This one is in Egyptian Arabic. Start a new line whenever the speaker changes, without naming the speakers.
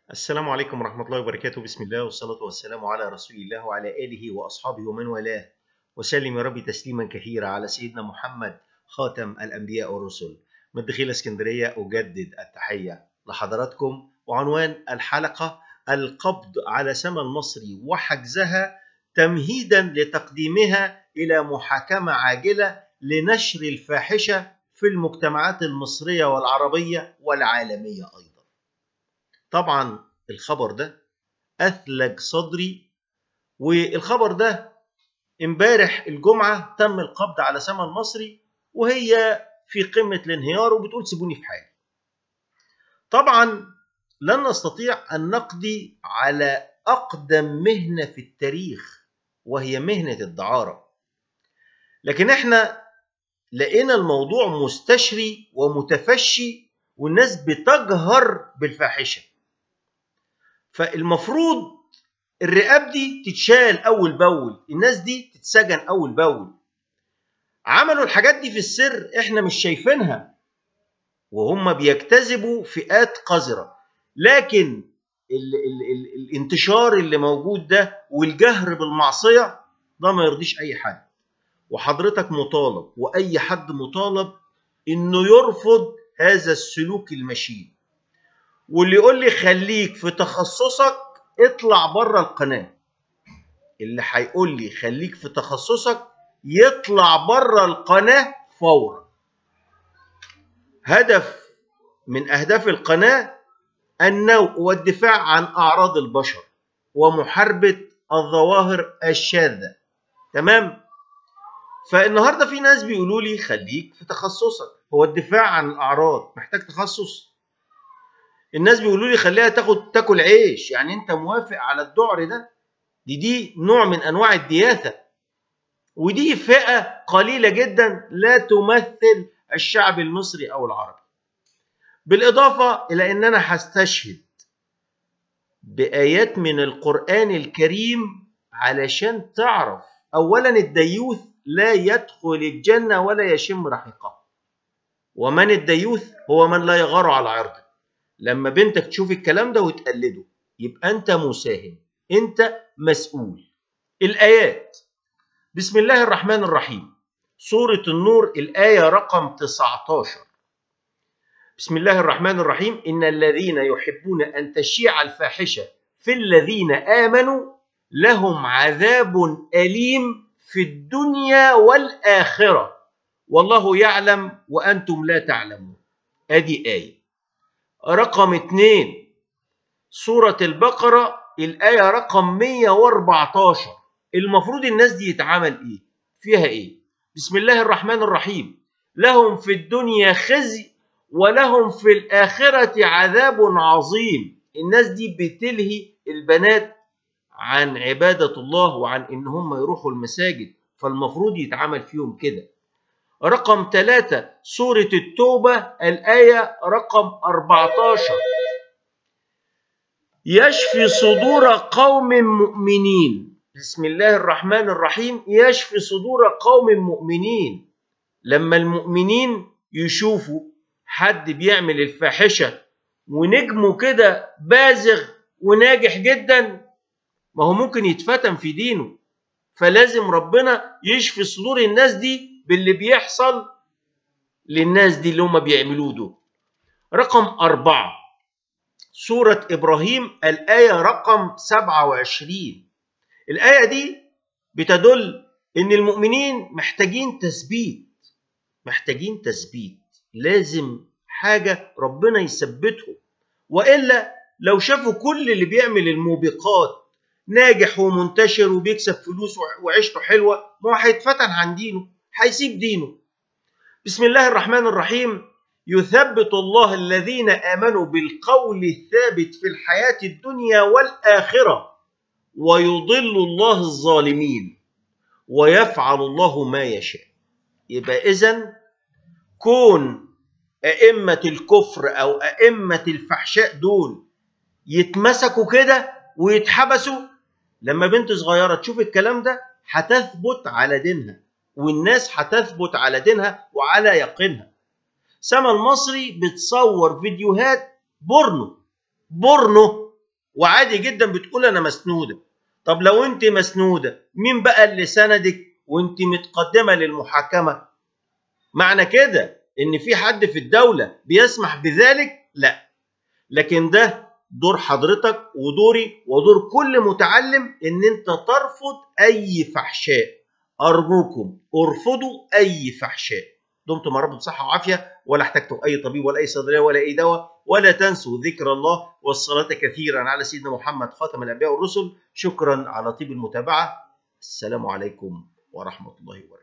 السلام عليكم ورحمة الله وبركاته بسم الله والصلاة والسلام على رسول الله وعلى آله وأصحابه ومن والاه وسلم يا رب تسليما كثيرا على سيدنا محمد خاتم الأنبياء والرسل من دخيل اسكندرية أجدد التحية لحضراتكم وعنوان الحلقة القبض على سما المصري وحجزها تمهيدا لتقديمها إلى محاكمة عاجلة لنشر الفاحشة في المجتمعات المصرية والعربية والعالمية أيضا طبعا الخبر ده أثلج صدري والخبر ده امبارح الجمعة تم القبض على سما المصري وهي في قمة الانهيار وبتقول سيبوني في حالي طبعا لن نستطيع أن نقضي على أقدم مهنة في التاريخ وهي مهنة الدعارة لكن احنا لقينا الموضوع مستشري ومتفشي والناس بتجهر بالفاحشة فالمفروض الرقاب دي تتشال أول بأول الناس دي تتسجن أول بأول عملوا الحاجات دي في السر احنا مش شايفينها وهم بيجتذبوا فئات قذرة لكن ال ال ال الانتشار اللي موجود ده والجهر بالمعصية ده ما يرضيش أي حد وحضرتك مطالب وأي حد مطالب إنه يرفض هذا السلوك المشين واللي يقول لي خليك في تخصصك اطلع بره القناة اللي هيقول لي خليك في تخصصك يطلع بره القناة فورا هدف من أهداف القناة النوع والدفاع عن أعراض البشر ومحاربة الظواهر الشاذة تمام فالنهارده في ناس بيقولوا لي خليك في تخصصك هو الدفاع عن الأعراض محتاج تخصص الناس بيقولوا لي خليها تاخد تاكل عيش يعني انت موافق على الذعر ده دي دي نوع من انواع الدياثه ودي فئه قليله جدا لا تمثل الشعب المصري او العربي بالاضافه الى ان انا هستشهد بايات من القران الكريم علشان تعرف اولا الديوث لا يدخل الجنه ولا يشم رحيقها ومن الديوث هو من لا يغار على عرضه لما بنتك تشوف الكلام ده وتقلده يبقى انت مساهم انت مسؤول الايات بسم الله الرحمن الرحيم سورة النور الآية رقم 19 بسم الله الرحمن الرحيم إن الذين يحبون أن تشيع الفاحشة في الذين آمنوا لهم عذاب أليم في الدنيا والآخرة والله يعلم وأنتم لا تعلمون أدي آية رقم اتنين سورة البقرة الآية رقم 114 المفروض الناس دي يتعامل إيه؟ فيها إيه؟ بسم الله الرحمن الرحيم لهم في الدنيا خزي ولهم في الآخرة عذاب عظيم الناس دي بتلهي البنات عن عبادة الله وعن إن هم يروحوا المساجد فالمفروض يتعامل فيهم كده رقم ثلاثة سورة التوبة الآية رقم 14 يشفي صدور قوم مؤمنين بسم الله الرحمن الرحيم يشفي صدور قوم مؤمنين لما المؤمنين يشوفوا حد بيعمل الفاحشة ونجمه كده بازغ وناجح جدا ما هو ممكن يتفتن في دينه فلازم ربنا يشفي صدور الناس دي باللي بيحصل للناس دي اللي هم بيعملوه دول رقم أربعة سورة إبراهيم الآية رقم 27 الآية دي بتدل إن المؤمنين محتاجين تثبيت محتاجين تثبيت لازم حاجة ربنا يثبتهم وإلا لو شافوا كل اللي بيعمل الموبقات ناجح ومنتشر وبيكسب فلوس وعيشته حلوة ما هو هيتفتن عن دينه هيسيب دينه بسم الله الرحمن الرحيم يثبت الله الذين آمنوا بالقول الثابت في الحياة الدنيا والآخرة ويضل الله الظالمين ويفعل الله ما يشاء يبقى إذن كون أئمة الكفر أو أئمة الفحشاء دول يتمسكوا كده ويتحبسوا لما بنت صغيرة تشوف الكلام ده هتثبت على دينها والناس هتثبت على دينها وعلى يقينها سما المصري بتصور فيديوهات بورنو بورنو وعادي جدا بتقول انا مسنوده طب لو انت مسنوده مين بقى اللي سندك وانت متقدمه للمحاكمه معنى كده ان في حد في الدوله بيسمح بذلك لا لكن ده دور حضرتك ودوري ودور كل متعلم ان انت ترفض اي فحشاء ارجوكم ارفضوا اي فحشاء دمتم يا رب بصحه وعافيه ولا احتجتم اي طبيب ولا اي صيدليه ولا اي دواء ولا تنسوا ذكر الله والصلاه كثيرا على سيدنا محمد خاتم الانبياء والرسل شكرا على طيب المتابعه السلام عليكم ورحمه الله وبركاته